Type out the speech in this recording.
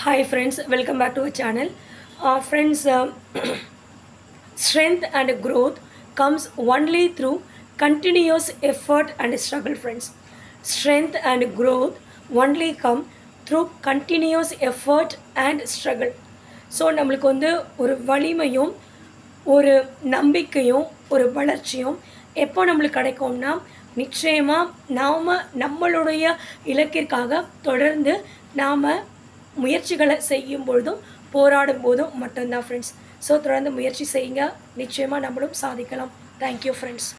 Hi friends, welcome back to our channel. Uh, friends, uh, strength and growth comes only through continuous effort and struggle friends. Strength and growth only come through continuous effort and struggle. So நம்மளுக்கு வந்து ஒரு வலிமையும் ஒரு நம்பிக்கையும் ஒரு வளர்ச்சியும் எப்போ நம்மளுக்கு கிடைக்கும்னா நிச்சயமாக நாம் நம்மளுடைய இலக்கிற்காக தொடர்ந்து நாம் முயற்சிகளை செய்யும் பொழுதும் போராடும் போதும் மட்டும்தான் ஃப்ரெண்ட்ஸ் ஸோ தொடர்ந்து முயற்சி செய்யுங்க நிச்சயமாக நம்மளும் சாதிக்கலாம் தேங்க்யூ ஃப்ரெண்ட்ஸ்